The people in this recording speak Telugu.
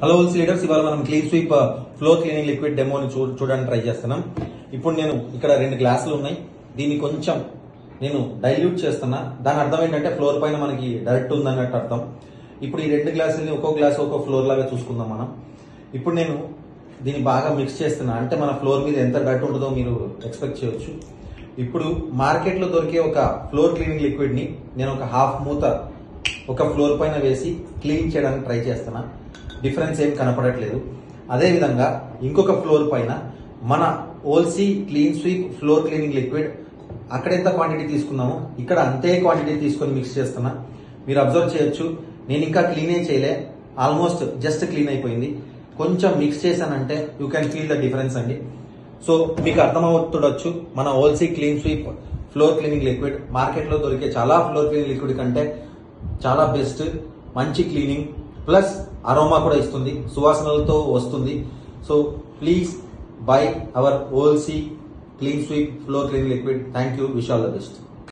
హలో హోల్స్ లీడర్స్ ఇవాళ మనం clean sweep floor cleaning liquid డెమోని చూ చూడడానికి ట్రై చేస్తున్నాం ఇప్పుడు నేను ఇక్కడ రెండు గ్లాసులు ఉన్నాయి దీన్ని కొంచెం నేను డైల్యూట్ చేస్తున్నా దాని అర్థం ఏంటంటే ఫ్లోర్ పైన మనకి డైరెక్ట్ ఉందన్నట్టు అర్థం ఇప్పుడు ఈ రెండు గ్లాసులని ఒక్కో గ్లాస్ ఒక్కో ఫ్లోర్ లాగా చూసుకుందాం మనం ఇప్పుడు నేను దీన్ని బాగా మిక్స్ చేస్తున్నా అంటే మన ఫ్లోర్ మీద ఎంత డర్ట్ ఉంటుందో మీరు ఎక్స్పెక్ట్ చేయొచ్చు ఇప్పుడు మార్కెట్లో దొరికే ఒక ఫ్లోర్ క్లీనింగ్ లిక్విడ్ ని నేను ఒక హాఫ్ మూత ఒక ఫ్లోర్ పైన వేసి క్లీన్ చేయడానికి ట్రై చేస్తున్నా డిఫరెన్స్ ఏం కనపడట్లేదు అదే విధంగా ఇంకొక ఫ్లోర్ పైన మన ఓల్సీ clean sweep floor cleaning liquid అక్కడ ఎంత క్వాంటిటీ తీసుకున్నామో ఇక్కడ అంతే క్వాంటిటీ తీసుకొని మిక్స్ చేస్తున్నా మీరు అబ్జర్వ్ చేయొచ్చు నేను ఇంకా క్లీనే చేయలే ఆల్మోస్ట్ జస్ట్ క్లీన్ అయిపోయింది కొంచెం మిక్స్ చేశానంటే you can feel the difference అండి సో మీకు అర్థమవుతుండొచ్చు మన ఓల్సీ clean sweep floor cleaning liquid మార్కెట్లో దొరికే చాలా ఫ్లోర్ క్లీనింగ్ లిక్విడ్ కంటే చాలా బెస్ట్ మంచి క్లీనింగ్ ప్లస్ అరోమా కూడా ఇస్తుంది సువాసనలతో వస్తుంది సో ప్లీజ్ బై అవర్ ఓల్సీ clean sweep floor cleaning liquid thank you wish all the best